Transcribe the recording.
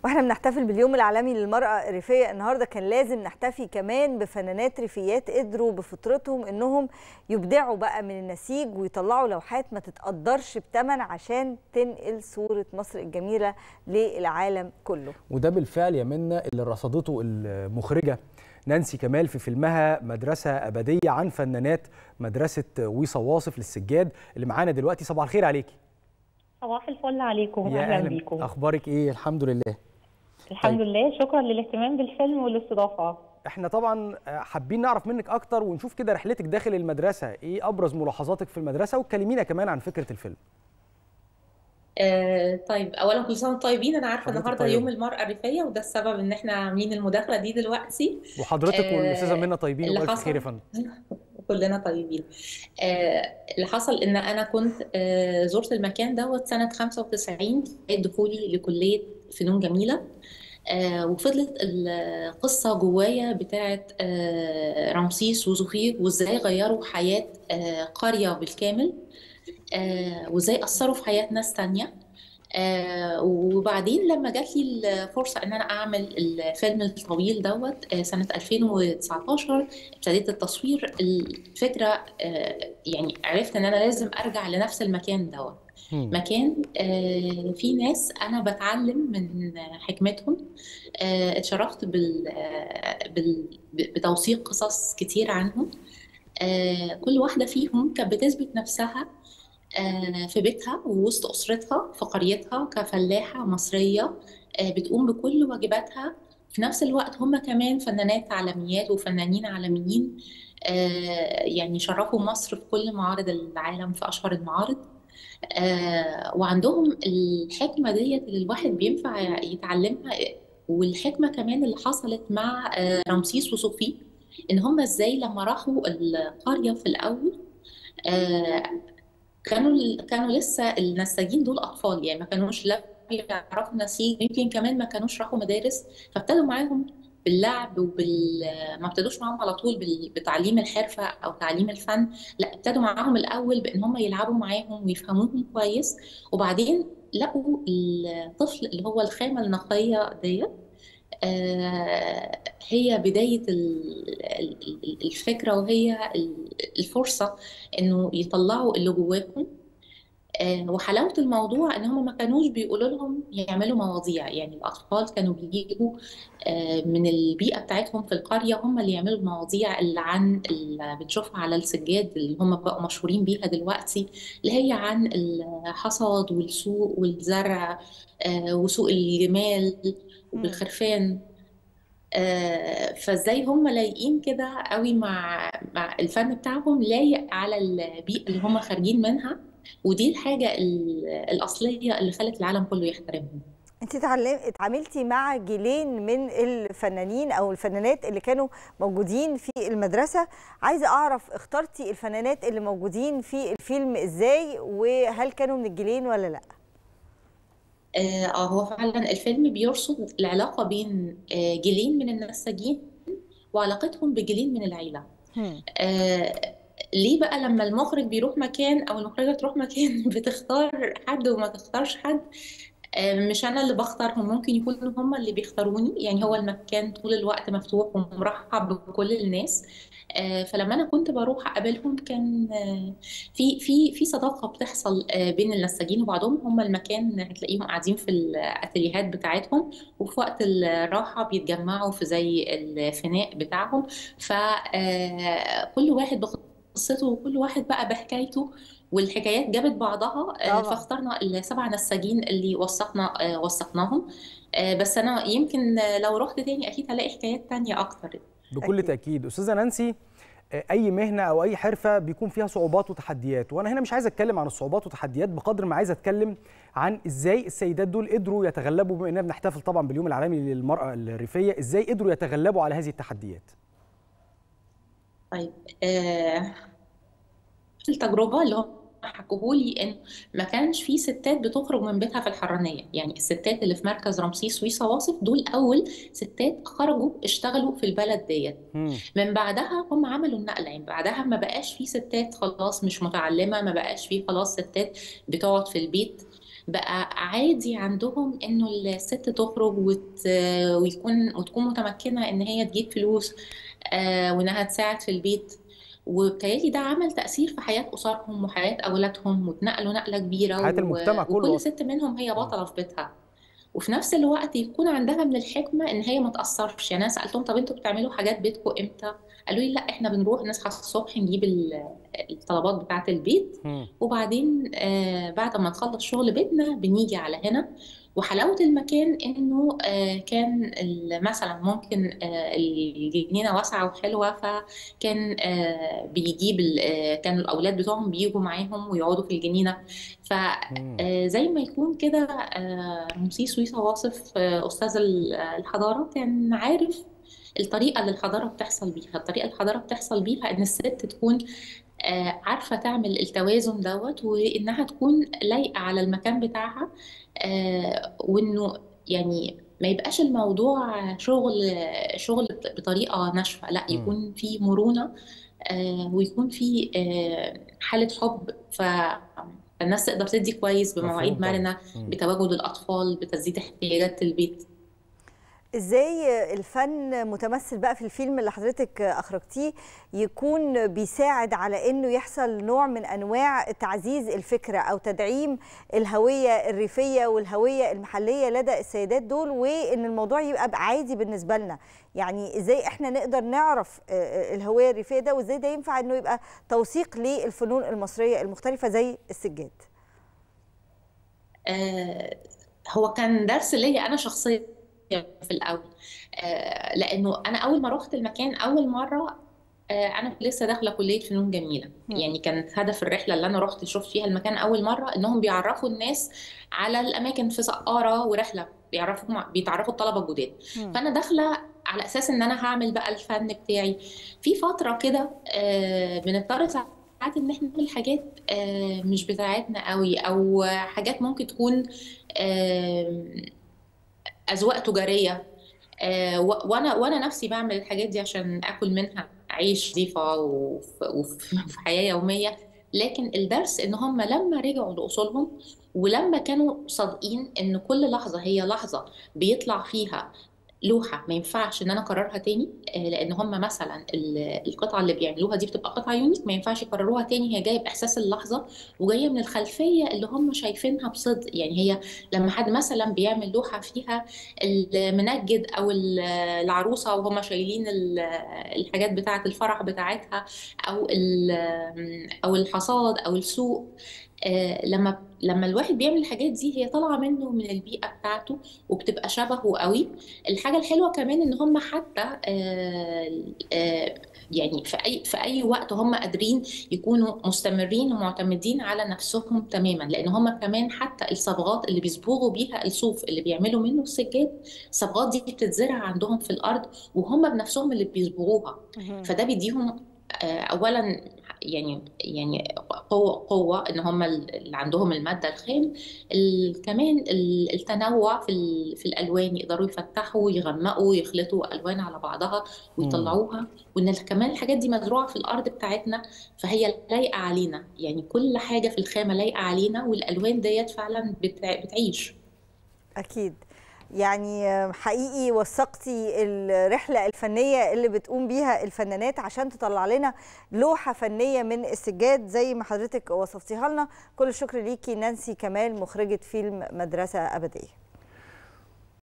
واحنا بنحتفل باليوم العالمي للمرأة الريفية النهاردة كان لازم نحتفي كمان بفنانات ريفيات قدروا بفطرتهم انهم يبدعوا بقى من النسيج ويطلعوا لوحات ما تتقدرش بتمن عشان تنقل صورة مصر الجميلة للعالم كله وده بالفعل يا منى اللي رصدته المخرجة نانسي كمال في فيلمها مدرسة أبدية عن فنانات مدرسة ويصا واصف للسجاد اللي معانا دلوقتي صباح الخير عليكي صباح الفل عليكم يا اهلا أهلا بيكم أخبارك إيه الحمد لله الحمد طيب. لله شكرا للاهتمام بالفيلم والاستضافه احنا طبعا حابين نعرف منك اكتر ونشوف كده رحلتك داخل المدرسه ايه ابرز ملاحظاتك في المدرسه وكلمينا كمان عن فكره الفيلم آه طيب اولا كل سنه وانتم طيبين انا عارفه حضرتك النهارده طيبة. يوم المراه الريفيه وده السبب ان احنا عاملين المداخله دي دلوقتي وحضرتك آه، والاستاذه منى طيبين اللي والف حصل- خير يا فندم كلنا طيبين آه اللي حصل ان انا كنت آه زرت المكان دوت سنه 95 في دخولي لكليه فنون جميله آه وفضلت القصه جوايا بتاعت آه رمسيس وزهير وازاي غيروا حياه آه قريه بالكامل آه وازاي اثروا في حياه ناس تانية آه وبعدين لما جات لي الفرصه ان انا اعمل الفيلم الطويل دوت آه سنه 2019 ابتديت التصوير الفكره آه يعني عرفت ان انا لازم ارجع لنفس المكان دوت مم. مكان آه، فيه ناس انا بتعلم من حكمتهم آه، اتشرفت بال آه، بال- بتوثيق قصص كتير عنهم آه، كل واحدة فيهم كانت بتثبت نفسها آه، في بيتها ووسط أسرتها في قريتها كفلاحة مصرية آه، بتقوم بكل واجباتها في نفس الوقت هم كمان فنانات عالميات وفنانين عالميين آه، يعني شرفوا مصر في كل معارض العالم في أشهر المعارض آه، وعندهم الحكمة ديت اللي الواحد بينفع يتعلمها والحكمة كمان اللي حصلت مع آه، رمسيس وصوفي إن هم إزاي لما راحوا القرية في الأول آه، كانوا كانوا لسه النساجين دول أطفال يعني ما كانوش لا بيعرفوا نسيج يمكن كمان ما كانوش راحوا مدارس فابتدوا معاهم باللعب وبال ما ابتدوش معاهم على طول بال- بتعليم الحرفة أو تعليم الفن لا ابتدوا معاهم الأول بإن هم يلعبوا معاهم ويفهموهم كويس وبعدين لقوا الطفل اللي هو الخامة النقية ديت آه، هي بداية ال- ال- الفكرة وهي ال- الفرصة إنه يطلعوا اللي جواهم آه، وحلاوة الموضوع إن هم ما كانوش بيقولوا لهم يعملوا مواضيع يعني الأطفال كانوا بيجوا آه، من البيئة بتاعتهم في القرية هم اللي يعملوا المواضيع اللي عن اللي بنشوفها على السجاد اللي هم بقوا مشهورين بيها دلوقتي اللي هي عن الحصاد والسوق والزرع آه، وسوق الجمال والخرفان آه، فازاي هم لايقين كده قوي مع مع الفن بتاعهم لايق على البيئة اللي هم خارجين منها ودي الحاجة ال- الأصلية اللي خلت العالم كله يحترمهم انت اتعلم اتعاملتي مع جيلين من الفنانين او الفنانات اللي كانوا موجودين في المدرسه عايزه اعرف اخترتي الفنانات اللي موجودين في الفيلم ازاي وهل كانوا من الجيلين ولا لا اه آه، هو فعلا الفيلم بيرصد العلاقة بين آه، جيلين من النساجين وعلاقتهم بجيلين من العيلة هم. آه ليه بقى لما المخرج بيروح مكان او المخرجة تروح مكان بتختار حد وما تختارش حد آه مش انا اللي بختارهم ممكن يكونوا هم اللي بيختاروني يعني هو المكان طول الوقت مفتوح ومرحب بكل الناس آه فلما انا كنت بروح اقابلهم كان آه في في في صداقة بتحصل آه بين النساجين وبعضهم هم المكان هتلاقيهم قاعدين في الاتريهات بتاعتهم وفي وقت الراحة بيتجمعوا في زي الفناء بتاعهم فكل واحد بقصته وكل واحد بقى بحكايته والحكايات جابت بعضها آه، طبعا. فاخترنا السبع نساجين اللي وثقنا آه، وثقناهم آه، بس انا يمكن آه، لو رحت تاني اكيد هلاقي حكايات تانية اكتر بكل أكيد. تاكيد استاذه نانسي آه، اي مهنه او اي حرفه بيكون فيها صعوبات وتحديات وانا هنا مش عايز اتكلم عن الصعوبات والتحديات بقدر ما عايز اتكلم عن ازاي السيدات دول قدروا يتغلبوا بما اننا بنحتفل طبعا باليوم العالمي للمراه الريفيه ازاي قدروا يتغلبوا على هذه التحديات طيب آه، التجربة اللي هم حكوهولي ان ما كانش في ستات بتخرج من بيتها في الحرانية يعني الستات اللي في مركز رمسيس ويصا واصف دول اول ستات خرجوا اشتغلوا في البلد ديت مم. من بعدها هم عملوا النقلة يعني بعدها ما بقاش في ستات خلاص مش متعلمة ما بقاش في خلاص ستات بتقعد في البيت بقى عادي عندهم انه الست تخرج وت... ويكون وتكون متمكنة ان هي تجيب فلوس آه، وانها تساعد في البيت وبالتالي ده عمل تأثير في حياة أسرهم وحياة أولادهم واتنقلوا نقلة كبيرة حياة و... المجتمع كله وكل أصلا. ست منهم هي بطلة في بيتها وفي نفس الوقت يكون عندها من الحكمة إن هي ما تأثرش يعني أنا سألتهم طب أنتوا بتعملوا حاجات بيتكم إمتى؟ قالوا لي لا إحنا بنروح نصحى الصبح نجيب ال- الطلبات بتاعة البيت مم. وبعدين آه بعد ما نخلص شغل بيتنا بنيجي على هنا وحلاوة المكان إنه آه كان ال- مثلا ممكن آه الجنينة واسعة وحلوة فكان آه بيجيب ال- آه كان الأولاد بتوعهم بيجوا معاهم ويقعدوا في الجنينة مم. فزي ما يكون كده آه موسي سويسا واصف آه أستاذ ال- الحضارة كان عارف الطريقة اللي الحضارة بتحصل بيها الطريقة اللي الحضارة بتحصل بيها إن الست تكون آه، عارفة تعمل التوازن دوت وإنها تكون لايقة على المكان بتاعها آه، وإنه يعني ما يبقاش الموضوع شغل شغل بطريقة ناشفة لا مم. يكون في مرونة آه، ويكون في آه، حالة حب ف- فالناس تقدر تدي كويس بمواعيد مفهوم طبعا مرنة مم. بتواجد الأطفال بتسديد احتياجات البيت ازاي الفن متمثل بقى في الفيلم اللي حضرتك اخرجتيه يكون بيساعد على انه يحصل نوع من انواع تعزيز الفكره او تدعيم الهويه الريفيه والهويه المحليه لدى السيدات دول وان الموضوع يبقى بقى عادي بالنسبه لنا يعني ازاي احنا نقدر نعرف آه، آه، الهويه الريفيه ده وازاي ده ينفع انه يبقى توثيق للفنون المصريه المختلفه زي السجاد آه، هو كان درس ليا انا شخصيا في الاول آه، لانه انا اول ما رحت المكان اول مره آه، انا لسه داخله كليه فنون جميله مم. يعني كانت هدف الرحله اللي انا رحت شفت فيها المكان اول مره انهم بيعرفوا الناس على الاماكن في سقاره ورحله بيعرفوا بيتعرفوا الطلبه الجداد مم. فانا داخله على اساس ان انا هعمل بقى الفن بتاعي في فتره كده آه، بنضطر ساعات ان احنا نعمل حاجات آه، مش بتاعتنا قوي او حاجات ممكن تكون آه، اذواق تجاريه آه، و- وانا وانا نفسي بعمل الحاجات دي عشان اكل منها عيش نظيفه وف- وفي في حياه يوميه لكن الدرس ان هم لما رجعوا لاصولهم ولما كانوا صادقين ان كل لحظه هي لحظه بيطلع فيها لوحه ما ينفعش ان انا اكررها تاني آه، لان هم مثلا ال- القطعه اللي بيعملوها دي بتبقى قطعه يونيك ما ينفعش يكرروها تاني هي جايه باحساس اللحظه وجايه من الخلفيه اللي هم شايفينها بصدق يعني هي لما حد مثلا بيعمل لوحه فيها المنجد او ال- العروسه وهم شايلين ال- الحاجات بتاعه الفرح بتاعتها او ال- او الحصاد او السوق آه، لما لما الواحد بيعمل الحاجات دي هي طالعه منه من البيئه بتاعته وبتبقى شبهه قوي الحاجه الحلوه كمان ان هم حتى آه، آه، يعني في اي في اي وقت هم قادرين يكونوا مستمرين ومعتمدين على نفسهم تماما لان هم كمان حتى الصبغات اللي بيصبغوا بيها الصوف اللي بيعملوا منه السجاد الصبغات دي بتتزرع عندهم في الارض وهم بنفسهم اللي بيصبغوها مهم. فده بيديهم آه، اولا يعني يعني قوه قوه ان هم اللي عندهم الماده الخام ال- كمان ال- التنوع في ال- في الالوان يقدروا يفتحوا يغمقوا يخلطوا الوان على بعضها ويطلعوها وان كمان الحاجات دي مزروعه في الارض بتاعتنا فهي لايقه علينا يعني كل حاجه في الخامه لايقه علينا والالوان ديت فعلا بتع- بتعيش أكيد يعني حقيقي وثقتي الرحلة الفنية اللي بتقوم بيها الفنانات عشان تطلع لنا لوحة فنية من السجاد زي ما حضرتك وصفتيها لنا كل الشكر ليكي نانسي كمال مخرجة فيلم مدرسة أبدية